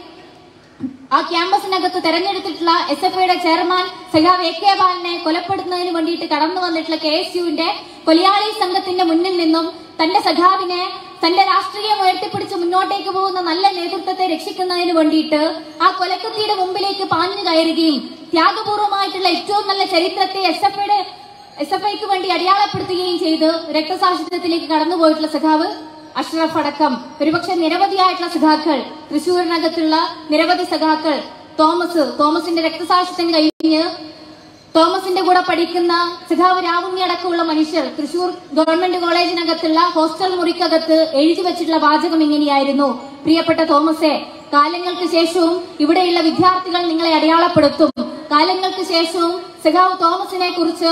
ആ ക്യാമ്പസിനകത്ത് തെരഞ്ഞെടുത്തിട്ടുള്ള എസ് എഫ് ഐയുടെ ചെയർമാൻ സഖാവ് എ കെ ബാലനെ കൊലപ്പെടുത്തുന്നതിന് വേണ്ടിയിട്ട് കടന്നു വന്നിട്ടുള്ള കെ എസ് യുവിന്റെ കൊലയാളി സംഘത്തിന്റെ മുന്നിൽ നിന്നും തന്റെ സഖാവിനെ തന്റെ രാഷ്ട്രീയം ഉയർത്തിപ്പിടിച്ച് മുന്നോട്ടേക്ക് പോകുന്ന നല്ല നേതൃത്വത്തെ രക്ഷിക്കുന്നതിന് വേണ്ടിയിട്ട് ആ കൊലക്കത്തിയുടെ മുമ്പിലേക്ക് പാഞ്ഞു കയറുകയും ത്യാഗപൂർവമായിട്ടുള്ള ഏറ്റവും നല്ല ചരിത്രത്തെ എസ് എഫ് ഐയുടെ എസ് എഫ് ഐക്ക് വേണ്ടി അടയാളപ്പെടുത്തുകയും ചെയ്ത് രക്തസാക്ഷിത്വത്തിലേക്ക് കടന്നുപോയിട്ടുള്ള സഖാവ് അഷ്റഫ് അടക്കം ഒരുപക്ഷെ നിരവധിയായിട്ടുള്ള സഖാക്കൾ തൃശൂരിനകത്തുള്ള നിരവധി സഖാക്കൾ തോമസ് തോമസിന്റെ രക്തസാക്ഷിത്വം കഴിഞ്ഞ് തോമസിന്റെ കൂടെ പഠിക്കുന്ന സഖാവ് രാവുണ്ണി അടക്കമുള്ള മനുഷ്യർ തൃശൂർ ഗവൺമെന്റ് കോളേജിനകത്തുള്ള ഹോസ്റ്റൽ മുറിക്കകത്ത് എഴുതി വെച്ചിട്ടുള്ള വാചകം ഇങ്ങനെയായിരുന്നു പ്രിയപ്പെട്ട തോമസെ കാലങ്ങൾക്ക് ശേഷവും ഇവിടെയുള്ള വിദ്യാർത്ഥികൾ നിങ്ങളെ അടയാളപ്പെടുത്തും കാലങ്ങൾക്ക് ശേഷവും സഖാവ് തോമസിനെ കുറിച്ച്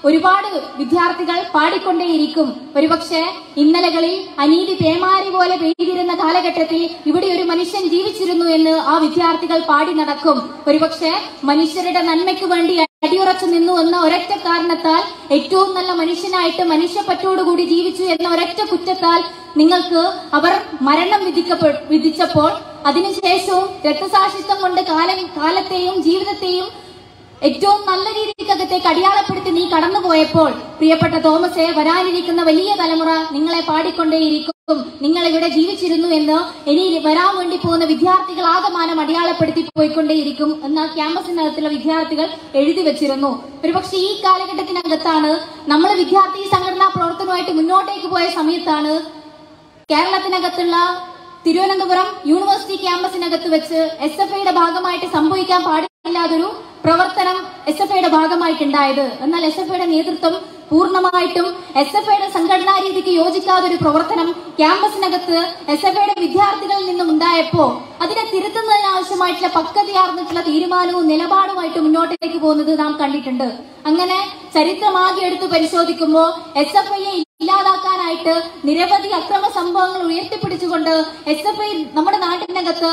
ഒരുപാട് വിദ്യാർത്ഥികൾ പാടിക്കൊണ്ടേയിരിക്കും ഒരുപക്ഷെ ഇന്നലകളിൽ അനീതി പേമാരി പോലെ പെയ്തിരുന്ന കാലഘട്ടത്തിൽ ഇവിടെ ഒരു മനുഷ്യൻ ജീവിച്ചിരുന്നു എന്ന് ആ വിദ്യാർത്ഥികൾ പാടി നടക്കും ഒരുപക്ഷെ മനുഷ്യരുടെ നന്മയ്ക്ക് വേണ്ടി അടിയുറച്ചു നിന്നു എന്ന ഒരൊറ്റ കാരണത്താൽ ഏറ്റവും നല്ല മനുഷ്യനായിട്ട് മനുഷ്യപ്പറ്റോടുകൂടി ജീവിച്ചു എന്ന ഒരൊറ്റ കുറ്റത്താൽ നിങ്ങൾക്ക് അവർ മരണം വിധിക്കപ്പെ വിധിച്ചപ്പോൾ അതിനുശേഷവും രക്തസാക്ഷിത്വം കൊണ്ട് കാലം കാലത്തെയും ജീവിതത്തെയും ഏറ്റവും നല്ല രീതിക്കകത്തേക്ക് അടിയാളപ്പെടുത്തി നീ കടന്നുപോയപ്പോൾ പ്രിയപ്പെട്ട തോമസെ വരാനിരിക്കുന്ന വലിയ തലമുറ നിങ്ങളെ പാടിക്കൊണ്ടേയിരിക്കും നിങ്ങൾ ഇവിടെ ജീവിച്ചിരുന്നു എന്ന് ഇനി വരാൻ വേണ്ടി പോകുന്ന വിദ്യാർത്ഥികൾ ആകമാനം അടയാളപ്പെടുത്തി പോയിക്കൊണ്ടേയിരിക്കും എന്ന ക്യാമ്പസിനകത്തുള്ള വിദ്യാർത്ഥികൾ എഴുതി വെച്ചിരുന്നു ഒരുപക്ഷെ ഈ കാലഘട്ടത്തിനകത്താണ് നമ്മൾ വിദ്യാർത്ഥി സംഘടനാ പ്രവർത്തനവുമായിട്ട് മുന്നോട്ടേക്ക് പോയ സമയത്താണ് കേരളത്തിനകത്തുള്ള തിരുവനന്തപുരം യൂണിവേഴ്സിറ്റി ക്യാമ്പസിനകത്ത് വെച്ച് എസ് എഫ് ഐയുടെ ഭാഗമായിട്ട് സംഭവിക്കാൻ പാടില്ലാതൊരു പ്രവർത്തനം എസ് എഫ് ഐയുടെ ഭാഗമായിട്ടുണ്ടായത് എന്നാൽ എസ് എഫ് ഐയുടെ നേതൃത്വം പൂർണ്ണമായിട്ടും എസ് എഫ് ഐയുടെ സംഘടനാ രീതിക്ക് യോജിക്കാതെ ഒരു പ്രവർത്തനം ക്യാമ്പസിനകത്ത് എസ് എഫ് ഐയുടെ വിദ്യാർത്ഥികളിൽ നിന്നും ഉണ്ടായപ്പോ അതിനെ തിരുത്തുന്നതിന് ആവശ്യമായിട്ടുള്ള പക്വതയാർന്നിട്ടുള്ള തീരുമാനവും നിലപാടുമായിട്ട് മുന്നോട്ടേക്ക് പോകുന്നത് നാം കണ്ടിട്ടുണ്ട് അങ്ങനെ ചരിത്രമാകെ എടുത്ത് പരിശോധിക്കുമ്പോൾ എസ് എഫ് ഐയെ ഇല്ലാതാക്കാനായിട്ട് നിരവധി അക്രമ സംഭവങ്ങൾ ഉയർത്തിപ്പിടിച്ചുകൊണ്ട് എസ് എഫ് ഐ നമ്മുടെ നാട്ടിനകത്ത്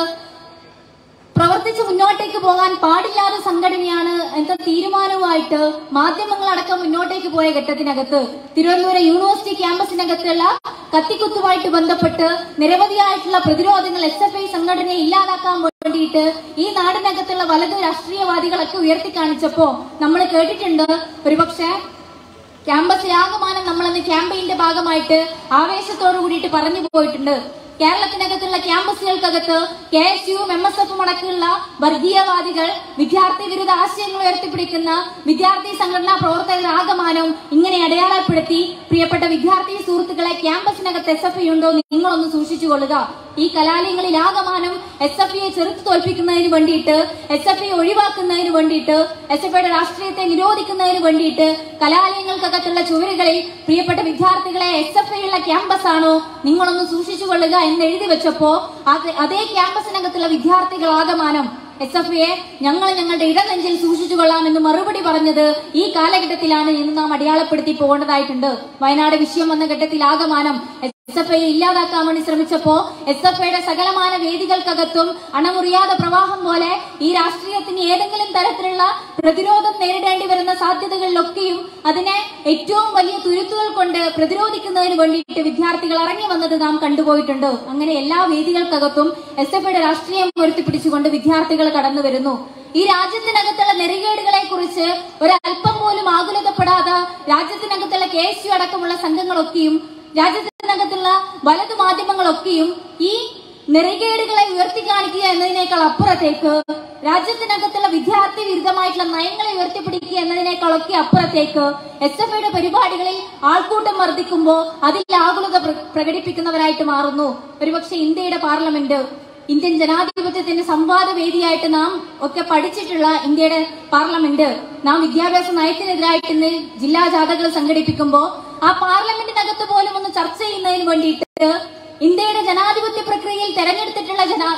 പ്രവർത്തിച്ച് മുന്നോട്ടേക്ക് പോകാൻ പാടില്ലാത്ത സംഘടനയാണ് എന്ന തീരുമാനവുമായിട്ട് മാധ്യമങ്ങളടക്കം മുന്നോട്ടേക്ക് പോയ ഘട്ടത്തിനകത്ത് തിരുവനന്തപുരം യൂണിവേഴ്സിറ്റി ക്യാമ്പസിനകത്തുള്ള കത്തിക്കുത്തുമായിട്ട് ബന്ധപ്പെട്ട് നിരവധിയായിട്ടുള്ള പ്രതിരോധങ്ങൾ എസ് എഫ് ഐ സംഘടനയെ ഇല്ലാതാക്കാൻ വേണ്ടിയിട്ട് ഈ നാടിനകത്തുള്ള വലതു രാഷ്ട്രീയവാദികളൊക്കെ ഉയർത്തി കാണിച്ചപ്പോ നമ്മൾ കേട്ടിട്ടുണ്ട് ഒരുപക്ഷെ ക്യാമ്പസിൽ ആകമാനം നമ്മളന്ന് ക്യാമ്പയിന്റെ ഭാഗമായിട്ട് ആവേശത്തോടു കൂടിയിട്ട് പറഞ്ഞു പോയിട്ടുണ്ട് കേരളത്തിനകത്തുള്ള ക്യാമ്പസുകൾക്കകത്ത് കെ എസ് യുവും എം എസ് എഫും അടക്കമുള്ള വർഗീയവാദികൾ വിദ്യാർത്ഥി വിരുദ്ധ ആശയങ്ങൾ ഉയർത്തിപ്പിടിക്കുന്ന വിദ്യാർത്ഥി സംഘടനാ പ്രവർത്തകർ ആകമാനം ഇങ്ങനെ അടയാളപ്പെടുത്തി പ്രിയപ്പെട്ട വിദ്യാർത്ഥി സുഹൃത്തുക്കളെ ക്യാമ്പസിനകത്ത് എസ് എഫ് ഐ ഉണ്ടോ നിങ്ങളൊന്ന് സൂക്ഷിച്ചു കൊള്ളുക ഈ കലാലയങ്ങളിൽ ആകമാനം എസ് എഫ് ഐയെ ചെറുത്തു തോൽപ്പിക്കുന്നതിന് വേണ്ടിയിട്ട് എസ് എഫ് ഐ ഒഴിവാക്കുന്നതിന് വേണ്ടിയിട്ട് എസ് എഫ് ഐയുടെ രാഷ്ട്രീയത്തെ നിരോധിക്കുന്നതിന് വേണ്ടിയിട്ട് കലാലയങ്ങൾക്കകത്തുള്ള ചുവരുകളിൽ പ്രിയപ്പെട്ട വിദ്യാർത്ഥികളെ എസ് എഫ് ഐ ഉള്ള ക്യാമ്പസ് ആണോ നിങ്ങളൊന്ന് സൂക്ഷിച്ചു കൊള്ളുക എന്ന് എഴുതി വെച്ചപ്പോ അത് അതേ ക്യാമ്പസിനകത്തുള്ള വിദ്യാർത്ഥികൾ ആകമാനം എസ് എഫ് ഐയെ ഞങ്ങൾ ഞങ്ങളുടെ ഇടനെഞ്ചിൽ സൂക്ഷിച്ചു കൊള്ളാമെന്ന് മറുപടി പറഞ്ഞത് ഈ കാലഘട്ടത്തിലാണ് എന്ന് നാം അടയാളപ്പെടുത്തി പോകേണ്ടതായിട്ടുണ്ട് വയനാട് വിഷയം വന്ന ഘട്ടത്തിൽ ആകമാനം എസ് എഫ് ഐ ഇല്ലാതാക്കാൻ വേണ്ടി ശ്രമിച്ചപ്പോ എസ് എഫ് ഐയുടെ സകലമാന വേദികൾക്കകത്തും അണമുറിയാതെ പ്രവാഹം പോലെ ഈ രാഷ്ട്രീയത്തിന് ഏതെങ്കിലും തരത്തിലുള്ള പ്രതിരോധം നേരിടേണ്ടി വരുന്ന സാധ്യതകളിലൊക്കെയും അതിനെ ഏറ്റവും വലിയ തുരുത്തുകൾ കൊണ്ട് പ്രതിരോധിക്കുന്നതിന് വേണ്ടിയിട്ട് വിദ്യാർത്ഥികൾ ഇറങ്ങി വന്നത് നാം കണ്ടുപോയിട്ടുണ്ട് അങ്ങനെ എല്ലാ വേദികൾക്കകത്തും എസ് എഫ് ഐയുടെ രാഷ്ട്രീയം ഉയർത്തിപ്പിടിച്ചുകൊണ്ട് വിദ്യാർത്ഥികൾ കടന്നു വരുന്നു ഈ രാജ്യത്തിനകത്തുള്ള നെറികേടുകളെ കുറിച്ച് ഒരല്പം പോലും ആകുലതപ്പെടാതെ രാജ്യത്തിനകത്തുള്ള കെ എസ് യു അടക്കമുള്ള സംഘങ്ങളൊക്കെയും രാജ്യത്തിനകത്തുള്ള വലതു മാധ്യമങ്ങളൊക്കെയും ഈ നെറികേടുകളെ ഉയർത്തി കാണിക്കുക എന്നതിനേക്കാൾ അപ്പുറത്തേക്ക് രാജ്യത്തിനകത്തുള്ള വിദ്യാർത്ഥി വിരുദ്ധമായിട്ടുള്ള നയങ്ങളെ ഉയർത്തിപ്പിടിക്കുക എന്നതിനേക്കാളൊക്കെ അപ്പുറത്തേക്ക് എസ് എഫ് ഐയുടെ പരിപാടികളിൽ ആൾക്കൂട്ടം വർദ്ധിക്കുമ്പോൾ അതിൽ ആകുലത പ്ര- പ്രകടിപ്പിക്കുന്നവരായിട്ട് മാറുന്നു ഒരുപക്ഷെ ഇന്ത്യയുടെ പാർലമെന്റ് ഇന്ത്യൻ ജനാധിപത്യത്തിന്റെ സംവാദ വേദിയായിട്ട് നാം ഒക്കെ പഠിച്ചിട്ടുള്ള ഇന്ത്യയുടെ പാർലമെന്റ് നാം വിദ്യാഭ്യാസ നയത്തിനെതിരായിട്ട് ഇന്ന് ജില്ലാ ജാഥകൾ സംഘടിപ്പിക്കുമ്പോൾ ആ പാർലമെന്റിനകത്ത് പോലും ഒന്ന് ചർച്ച ചെയ്യുന്നതിന് വേണ്ടിയിട്ട് ഇന്ത്യയുടെ ജനാധിപത്യ പ്രക്രിയയിൽ തെരഞ്ഞെടുത്തിട്ടുള്ള ജനാ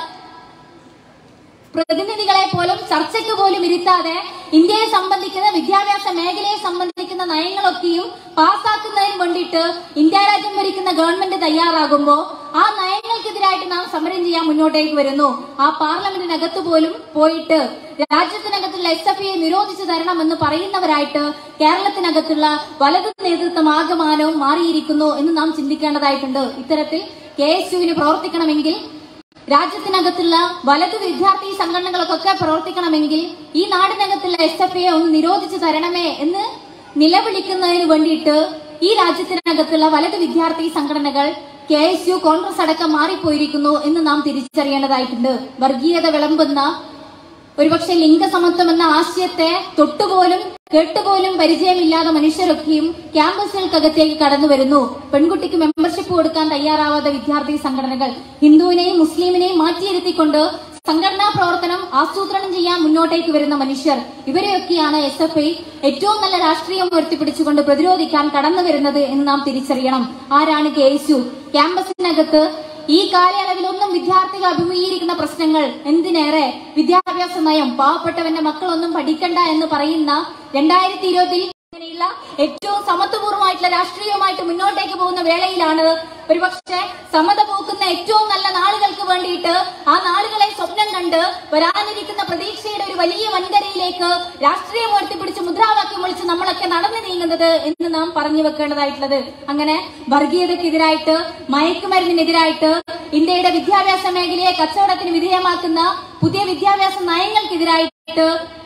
പ്രതിനിധികളെ പോലും ചർച്ചയ്ക്ക് പോലും ഇരുത്താതെ ഇന്ത്യയെ സംബന്ധിക്കുന്ന വിദ്യാഭ്യാസ മേഖലയെ സംബന്ധിക്കുന്ന നയങ്ങളൊക്കെയും പാസ്സാക്കുന്നതിന് വേണ്ടിയിട്ട് ഇന്ത്യ രാജ്യം ഭരിക്കുന്ന ഗവൺമെന്റ് തയ്യാറാകുമ്പോൾ ആ നയങ്ങൾക്കെതിരായിട്ട് നാം സമരം ചെയ്യാൻ മുന്നോട്ടേക്ക് വരുന്നു ആ പാർലമെന്റിനകത്ത് പോലും പോയിട്ട് രാജ്യത്തിനകത്തുള്ള എസ് എഫ് ഐയെ നിരോധിച്ചു തരണമെന്ന് പറയുന്നവരായിട്ട് കേരളത്തിനകത്തുള്ള വലതു നേതൃത്വം ആകമാനവും മാറിയിരിക്കുന്നു എന്ന് നാം ചിന്തിക്കേണ്ടതായിട്ടുണ്ട് ഇത്തരത്തിൽ കെ എസ് യുവിന് പ്രവർത്തിക്കണമെങ്കിൽ രാജ്യത്തിനകത്തുള്ള വലതു വിദ്യാർത്ഥി സംഘടനകൾക്കൊക്കെ പ്രവർത്തിക്കണമെങ്കിൽ ഈ നാടിനകത്തുള്ള എസ് എഫ് ഐയെ ഒന്ന് നിരോധിച്ചു തരണമേ എന്ന് നിലവിളിക്കുന്നതിന് വേണ്ടിയിട്ട് ഈ രാജ്യത്തിനകത്തുള്ള വലതു വിദ്യാർത്ഥി സംഘടനകൾ കെ എസ് യു കോൺഗ്രസ് അടക്കം മാറിപ്പോയിരിക്കുന്നു എന്ന് നാം തിരിച്ചറിയേണ്ടതായിട്ടുണ്ട് വർഗീയത വിളമ്പുന്ന ഒരുപക്ഷെ ലിംഗസമത്വം എന്ന ആശയത്തെ തൊട്ടുപോലും കേട്ടുപോലും പരിചയമില്ലാത്ത മനുഷ്യരൊക്കെയും ക്യാമ്പസുകൾക്കകത്തേക്ക് കടന്നു വരുന്നു പെൺകുട്ടിക്ക് മെമ്പർഷിപ്പ് കൊടുക്കാൻ തയ്യാറാവാത്ത വിദ്യാർത്ഥി സംഘടനകൾ ഹിന്ദുവിനെയും മുസ്ലിമിനെയും മാറ്റിയിരുത്തിക്കൊണ്ട് സംഘടനാ പ്രവർത്തനം ആസൂത്രണം ചെയ്യാൻ മുന്നോട്ടേക്ക് വരുന്ന മനുഷ്യർ ഇവരെയൊക്കെയാണ് എസ് എഫ് ഐ ഏറ്റവും നല്ല രാഷ്ട്രീയം ഉയർത്തിപ്പിടിച്ചുകൊണ്ട് പ്രതിരോധിക്കാൻ കടന്നു വരുന്നത് എന്ന് നാം തിരിച്ചറിയണം ആരാണ് കെ എസ് യു ക്യാമ്പസിനകത്ത് ഈ കാലയളവിലൊന്നും വിദ്യാർത്ഥികൾ അഭിമുഖീകരിക്കുന്ന പ്രശ്നങ്ങൾ എന്തിനേറെ വിദ്യാഭ്യാസ നയം പാവപ്പെട്ടവന്റെ മക്കളൊന്നും പഠിക്കണ്ട എന്ന് പറയുന്ന രണ്ടായിരത്തി ഇരുപതിൽ അങ്ങനെയുള്ള ഏറ്റവും സമത്വപൂർവ്വമായിട്ടുള്ള രാഷ്ട്രീയവുമായിട്ട് മുന്നോട്ടേക്ക് പോകുന്ന വേളയിലാണ് ഒരുപക്ഷെ സമത പോക്കുന്ന ഏറ്റവും നല്ല നാളുകൾക്ക് വേണ്ടിയിട്ട് ആ നാളുകളെ സ്വപ്നം കണ്ട് വരാനിരിക്കുന്ന പ്രതീക്ഷയുടെ ഒരു വലിയ വൻകരയിലേക്ക് രാഷ്ട്രീയം ഉയർത്തിപ്പിടിച്ച് മുദ്രാവാക്യം വിളിച്ച് നമ്മളൊക്കെ നടന്നു നീങ്ങുന്നത് എന്ന് നാം പറഞ്ഞു വെക്കേണ്ടതായിട്ടുള്ളത് അങ്ങനെ വർഗീയതയ്ക്കെതിരായിട്ട് മയക്കുമരുന്നിനെതിരായിട്ട് ഇന്ത്യയുടെ വിദ്യാഭ്യാസ മേഖലയെ കച്ചവടത്തിന് വിധേയമാക്കുന്ന പുതിയ വിദ്യാഭ്യാസ നയങ്ങൾക്കെതിരായിട്ട്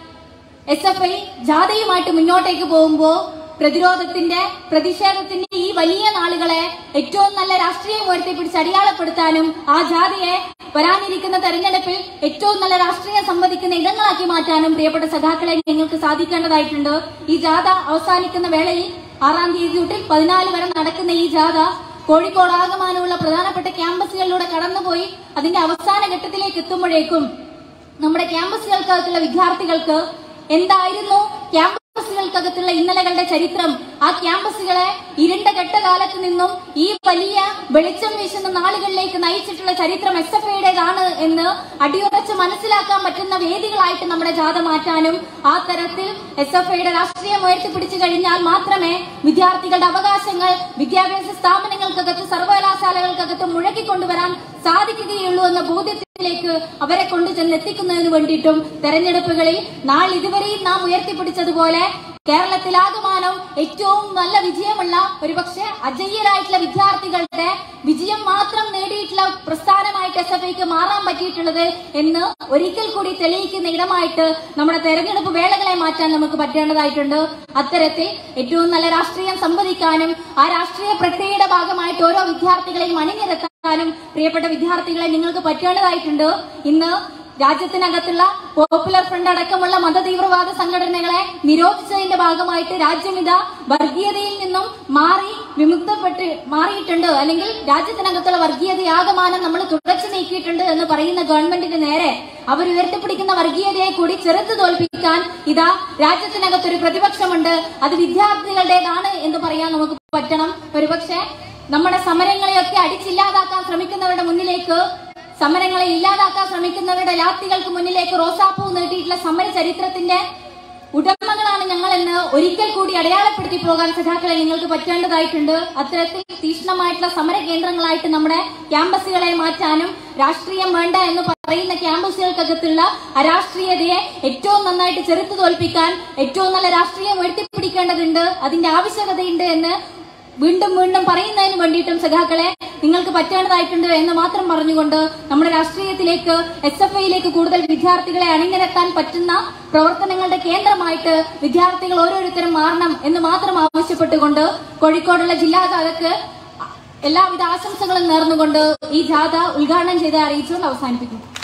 എസ് എഫ് ഐ ജാഥയുമായിട്ട് മുന്നോട്ടേക്ക് പോകുമ്പോ പ്രതിരോധത്തിന്റെ പ്രതിഷേധത്തിന്റെ ഈ വലിയ നാളുകളെ ഏറ്റവും നല്ല രാഷ്ട്രീയം ഉയർത്തിപ്പിടിച്ച് അടിയാളപ്പെടുത്താനും ആ ജാഥയെ വരാനിരിക്കുന്ന തെരഞ്ഞെടുപ്പിൽ ഏറ്റവും നല്ല രാഷ്ട്രീയം സംവദിക്കുന്ന ഇടങ്ങളാക്കി മാറ്റാനും പ്രിയപ്പെട്ട സഖാക്കളെ നിങ്ങൾക്ക് സാധിക്കേണ്ടതായിട്ടുണ്ട് ഈ ജാഥ അവസാനിക്കുന്ന വേളയിൽ ആറാം തീയതി തൊട്ട് പതിനാല് വരെ നടക്കുന്ന ഈ ജാഥ കോഴിക്കോട് ആകമാനമുള്ള പ്രധാനപ്പെട്ട ക്യാമ്പസുകളിലൂടെ കടന്നുപോയി അതിന്റെ അവസാന ഘട്ടത്തിലേക്ക് എത്തുമ്പോഴേക്കും നമ്മുടെ ക്യാമ്പസുകൾക്കകത്തുള്ള വിദ്യാർത്ഥികൾക്ക് എന്തായിരുന്നു ക്യാമ്പസുകൾക്കകത്തുള്ള ഇന്നലകളുടെ ചരിത്രം ആ ക്യാമ്പസുകളെ ഇരുണ്ട ഘട്ടകാലത്ത് നിന്നും ഈ വലിയ വെളിച്ചം വീശുന്ന നാളുകളിലേക്ക് നയിച്ചിട്ടുള്ള ചരിത്രം എസ് എഫ് ഐയുടേതാണ് എന്ന് അടിയുറച്ച് മനസ്സിലാക്കാൻ പറ്റുന്ന വേദികളായിട്ട് നമ്മുടെ ജാഥ മാറ്റാനും ആ തരത്തിൽ എസ് എഫ് ഐയുടെ രാഷ്ട്രീയം ഉയർത്തിപ്പിടിച്ചു കഴിഞ്ഞാൽ മാത്രമേ വിദ്യാർത്ഥികളുടെ അവകാശങ്ങൾ വിദ്യാഭ്യാസ സ്ഥാപനങ്ങൾക്കകത്ത് സർവകലാശാലകൾക്കകത്ത് മുഴക്കിക്കൊണ്ടുവരാൻ സാധിക്കുകയുള്ളൂ എന്ന ബോധ്യത്തിലേക്ക് അവരെ കൊണ്ടു ചെന്നെത്തിക്കുന്നതിന് വേണ്ടിയിട്ടും തെരഞ്ഞെടുപ്പുകളിൽ നാളിതുവരെയും നാം ഉയർത്തിപ്പിടിച്ചതുപോലെ കേരളത്തിലാകമാനം ഏറ്റവും നല്ല വിജയമുള്ള ഒരുപക്ഷെ അജയ്യരായിട്ടുള്ള വിദ്യാർത്ഥികളുടെ വിജയം മാത്രം നേടിയിട്ടുള്ള പ്രസ്ഥാനമായിട്ട് എസ് എഫ് ഐക്ക് മാറാൻ പറ്റിയിട്ടുള്ളത് എന്ന് ഒരിക്കൽ കൂടി തെളിയിക്കുന്ന ഇടമായിട്ട് നമ്മുടെ തെരഞ്ഞെടുപ്പ് വേളകളെ മാറ്റാൻ നമുക്ക് പറ്റേണ്ടതായിട്ടുണ്ട് അത്തരത്തിൽ ഏറ്റവും നല്ല രാഷ്ട്രീയം സംവദിക്കാനും ആ രാഷ്ട്രീയ പ്രക്രിയയുടെ ഭാഗമായിട്ട് ഓരോ വിദ്യാർത്ഥികളെയും അണിനിരത്താനും പ്രിയപ്പെട്ട വിദ്യാർത്ഥികളെ നിങ്ങൾക്ക് പറ്റേണ്ടതായിട്ടുണ്ട് ഇന്ന് രാജ്യത്തിനകത്തുള്ള പോപ്പുലർ ഫ്രണ്ട് അടക്കമുള്ള മതതീവ്രവാദ സംഘടനകളെ നിരോധിച്ചതിന്റെ ഭാഗമായിട്ട് രാജ്യമിത വർഗീയതയിൽ നിന്നും മാറി വിമുക്തപ്പെട്ട് മാറിയിട്ടുണ്ട് അല്ലെങ്കിൽ രാജ്യത്തിനകത്തുള്ള വർഗീയതയാകമാനം നമ്മൾ തുടച്ചു നീക്കിയിട്ടുണ്ട് എന്ന് പറയുന്ന ഗവൺമെന്റിന് നേരെ അവർ ഉയർത്തിപ്പിടിക്കുന്ന വർഗീയതയെ കൂടി ചെറുത്ത് തോൽപ്പിക്കാൻ ഇതാ രാജ്യത്തിനകത്തൊരു പ്രതിപക്ഷമുണ്ട് അത് വിദ്യാർത്ഥികളുടേതാണ് എന്ന് പറയാൻ നമുക്ക് പറ്റണം ഒരുപക്ഷെ നമ്മുടെ സമരങ്ങളെയൊക്കെ അടിച്ചില്ലാതാക്കാൻ ശ്രമിക്കുന്നവരുടെ മുന്നിലേക്ക് സമരങ്ങളെ ഇല്ലാതാക്കാൻ ശ്രമിക്കുന്നവരുടെ ലാത്തികൾക്ക് മുന്നിലേക്ക് റോസാപ്പൂ നീട്ടിയിട്ടുള്ള സമര ചരിത്രത്തിന്റെ ഉടമകളാണ് ഞങ്ങളെന്ന് ഒരിക്കൽ കൂടി അടയാളപ്പെടുത്തി പോകാൻ സഖാക്കളെ നിങ്ങൾക്ക് പറ്റേണ്ടതായിട്ടുണ്ട് അത്തരത്തിൽ തീക്ഷ്ണമായിട്ടുള്ള സമര കേന്ദ്രങ്ങളായിട്ട് നമ്മുടെ ക്യാമ്പസുകളെ മാറ്റാനും രാഷ്ട്രീയം വേണ്ട എന്ന് പറയുന്ന ക്യാമ്പസുകൾക്കകത്തുള്ള അരാഷ്ട്രീയതയെ ഏറ്റവും നന്നായിട്ട് ചെറുത്തു തോൽപ്പിക്കാൻ ഏറ്റവും നല്ല രാഷ്ട്രീയം ഉയർത്തിപ്പിടിക്കേണ്ടതുണ്ട് അതിന്റെ ആവശ്യകതയുണ്ട് എന്ന് വീണ്ടും വീണ്ടും പറയുന്നതിന് വേണ്ടിയിട്ടും സഖാക്കളെ നിങ്ങൾക്ക് പറ്റേണ്ടതായിട്ടുണ്ട് എന്ന് മാത്രം പറഞ്ഞുകൊണ്ട് നമ്മുടെ രാഷ്ട്രീയത്തിലേക്ക് എസ് എഫ് ഐയിലേക്ക് കൂടുതൽ വിദ്യാർത്ഥികളെ അണിനിരത്താൻ പറ്റുന്ന പ്രവർത്തനങ്ങളുടെ കേന്ദ്രമായിട്ട് വിദ്യാർത്ഥികൾ ഓരോരുത്തരും മാറണം എന്ന് മാത്രം ആവശ്യപ്പെട്ടുകൊണ്ട് കോഴിക്കോടുള്ള ജില്ലാ ജാഥക്ക് എല്ലാവിധ ആശംസകളും നേർന്നുകൊണ്ട് ഈ ജാഥ ഉദ്ഘാടനം ചെയ്ത് അറിയിച്ചുകൊണ്ട് അവസാനിപ്പിക്കുന്നു